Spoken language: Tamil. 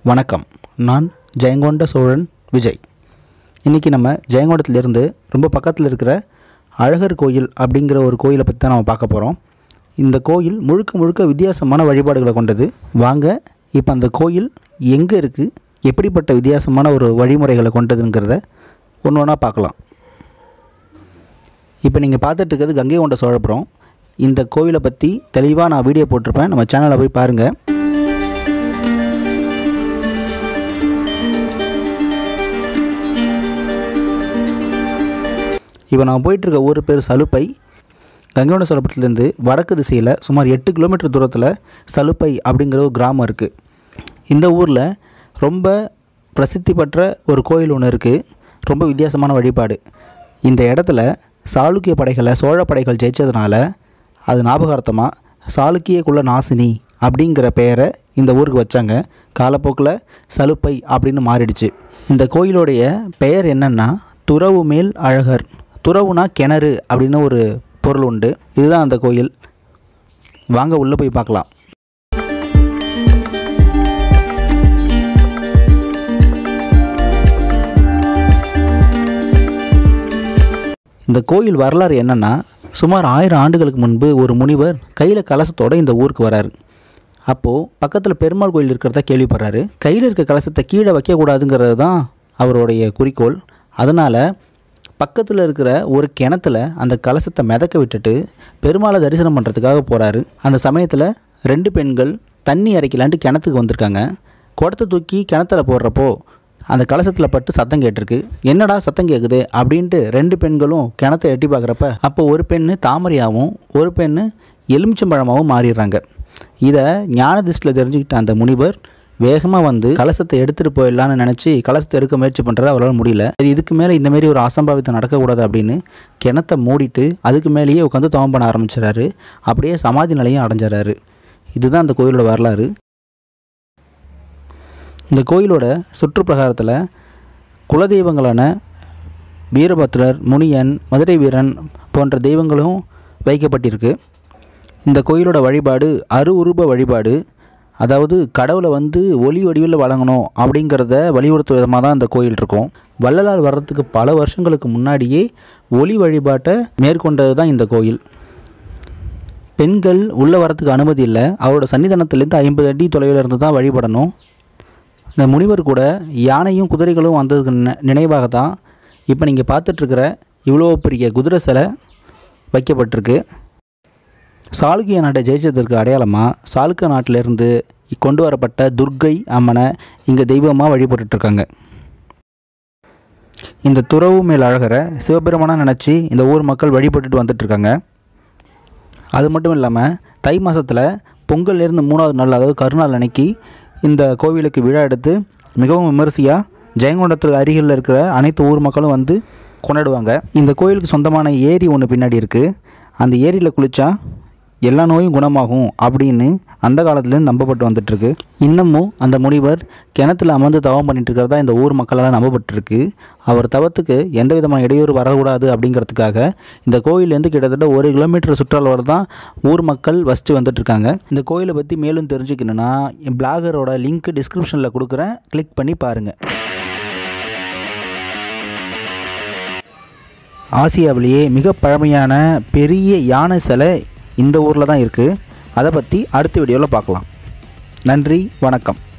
வணக்கம் நான் ஜெயங்கொண்ட சோழன் விஜய் இன்றைக்கி நம்ம ஜெயங்கொண்டத்துலேருந்து ரொம்ப பக்கத்தில் இருக்கிற அழகர் கோயில் அப்படிங்கிற ஒரு கோயிலை பற்றி தான் நம்ம பார்க்க போகிறோம் இந்த கோயில் முழுக்க முழுக்க வித்தியாசமான வழிபாடுகளை கொண்டது வாங்க இப்போ அந்த கோயில் எங்கே இருக்குது எப்படிப்பட்ட வித்தியாசமான ஒரு வழிமுறைகளை கொண்டதுங்கிறத ஒன்று ஒன்றா பார்க்கலாம் இப்போ நீங்கள் பார்த்துட்டு இருக்கிறது கங்கை கொண்ட சோழபுரம் இந்த கோவிலை பற்றி தெளிவாக நான் வீடியோ போட்டிருப்பேன் நம்ம சேனலை போய் பாருங்கள் இப்போ நான் போயிட்டுருக்க ஊர் பேர் சலுப்பை கங்கைகொண்ட சோழபுரத்துலேருந்து வடக்கு திசையில் சுமார் எட்டு கிலோமீட்டர் தூரத்தில் சலுப்பை அப்படிங்கிற ஒரு கிராமம் இருக்குது இந்த ஊரில் ரொம்ப பிரசித்தி பெற்ற ஒரு கோயில் ஒன்று இருக்குது ரொம்ப வித்தியாசமான வழிபாடு இந்த இடத்துல சாளுக்கிய படைகளை சோழ படைகள் ஜெயிச்சதுனால அது ஞாபகார்த்தமாக சாளுக்கிய குல நாசினி அப்படிங்கிற பெயரை இந்த ஊருக்கு வச்சாங்க காலப்போக்கில் சலுப்பை அப்படின்னு மாறிடுச்சு இந்த கோயிலுடைய பெயர் என்னன்னா துறவு மேல் அழகர் துறவுனா கிணறு அப்படின்னு ஒரு பொருள் உண்டு இதுதான் அந்த கோயில் வாங்க உள்ளே போய் பார்க்கலாம் இந்த கோயில் வரலாறு என்னென்னா சுமார் ஆயிரம் ஆண்டுகளுக்கு முன்பு ஒரு முனிவர் கையில் கலசத்தோட இந்த ஊருக்கு வராரு அப்போது பக்கத்தில் பெருமாள் கோயில் இருக்கிறதா கேள்விப்படுறாரு கையில் இருக்க கலசத்தை கீழே வைக்கக்கூடாதுங்கிறது தான் அவருடைய குறிக்கோள் அதனால் பக்கத்தில் இருக்கிற ஒரு கிணத்துல அந்த கலசத்தை மிதக்க விட்டுட்டு பெருமாளை தரிசனம் பண்ணுறதுக்காக போகிறாரு அந்த சமயத்தில் ரெண்டு பெண்கள் தண்ணி இறைக்கலான்ட்டு கிணத்துக்கு வந்திருக்காங்க குடத்தை தூக்கி கிணத்துல போடுறப்போ அந்த கலசத்தில் பட்டு சத்தம் கேட்டிருக்கு என்னடா சத்தம் கேட்குது அப்படின்ட்டு ரெண்டு பெண்களும் கிணத்தை எட்டி பார்க்குறப்ப அப்போ ஒரு பெண்ணு தாமரையாகவும் ஒரு பெண்ணு எலுமிச்சம்பழமாகவும் மாறிடுறாங்க இதை ஞான திருஷ்டியில் தெரிஞ்சுக்கிட்ட அந்த முனிவர் வேகமாக வந்து கலசத்தை எடுத்துகிட்டு போயிடலான்னு நினச்சி கலசத்தை எடுக்க முயற்சி பண்ணுறது அவரால் முடியல சரி இதுக்கு மேலே இந்த மாதிரி ஒரு அசம்பாவித்தம் நடக்கக்கூடாது அப்படின்னு கிணத்தை மூடிட்டு அதுக்கு மேலேயே உட்காந்து தவம் பண்ண ஆரம்பிச்சிடறாரு அப்படியே சமாதி நிலையம் அடைஞ்சிடறாரு இதுதான் அந்த கோயிலோட வரலாறு இந்த கோயிலோட சுற்றுப்பிரகாரத்தில் குலதெய்வங்களான வீரபத்ரர் முனியன் மதுரை வீரன் போன்ற தெய்வங்களும் வைக்கப்பட்டிருக்கு இந்த கோயிலோட வழிபாடு அரு உருவ வழிபாடு அதாவது கடவுளை வந்து ஒளி வடிவில் வழங்கணும் அப்படிங்கிறத வலியுறுத்தும் விதமாக தான் இந்த கோயில் இருக்கும் வள்ளலார் வர்றதுக்கு பல வருஷங்களுக்கு முன்னாடியே ஒளி வழிபாட்டை மேற்கொண்டது தான் இந்த கோயில் பெண்கள் உள்ளே வரத்துக்கு அனுமதி இல்லை அவரோட சன்னிதானத்துலேருந்து ஐம்பது அடி தொலைவில் இருந்து தான் வழிபடணும் இந்த முனிவர் கூட யானையும் குதிரைகளும் வந்ததுக்கு நி- நினைவாக தான் இப்போ நீங்கள் பார்த்துட்ருக்கிற இவ்வளோ பெரிய குதிரை சிலை வைக்கப்பட்டிருக்கு சாளுக்கிய நாட்டை ஜெயிச்சதற்கு அடையாளமாக சாளுக்கிய நாட்டிலிருந்து கொண்டு வரப்பட்ட துர்க்கை அம்மனை இங்கே தெய்வமாக வழிபட்டுட்ருக்காங்க இந்த துறவு மேல் அழகரை சிவபெருமானாக நினச்சி இந்த ஊர் மக்கள் வழிபட்டுட்டு வந்துட்டுருக்காங்க அது மட்டும் இல்லாமல் தை மாதத்தில் பொங்கல்லேருந்து மூணாவது நாள் அதாவது கருநாள் அன்னைக்கு இந்த கோவிலுக்கு விழா எடுத்து மிகவும் விமரிசையாக ஜெயங்கொண்டத்துக்கு அருகில் இருக்கிற அனைத்து ஊர் மக்களும் வந்து கொண்டாடுவாங்க இந்த கோயிலுக்கு சொந்தமான ஏரி ஒன்று பின்னாடி இருக்குது அந்த ஏரியில் குளித்தா எல்லா நோயும் குணமாகும் அப்படின்னு அந்த காலத்துலேருந்து நம்பப்பட்டு வந்துட்டுருக்கு இன்னமும் அந்த முனிவர் கிணத்துல அமர்ந்து தவம் பண்ணிட்டு இருக்கிறதா இந்த ஊர் மக்களால் நம்பப்பட்டிருக்கு அவர் தவத்துக்கு எந்த விதமான இடையூறு வரக்கூடாது அப்படிங்கிறதுக்காக இந்த கோயிலேருந்து கிட்டத்தட்ட ஒரு கிலோமீட்டர் சுற்றளவில் தான் ஊர் மக்கள் வசித்து வந்துட்டுருக்காங்க இந்த கோயிலை பற்றி மேலும் தெரிஞ்சுக்கணுன்னா என் பிளாகரோட லிங்க் டிஸ்கிரிப்ஷனில் கொடுக்குறேன் கிளிக் பண்ணி பாருங்கள் ஆசியாவிலேயே மிக பழமையான பெரிய யானை சிலை இந்த ஊரில் தான் இருக்குது அதை பற்றி அடுத்த வீடியோவில் பார்க்கலாம் நன்றி வணக்கம்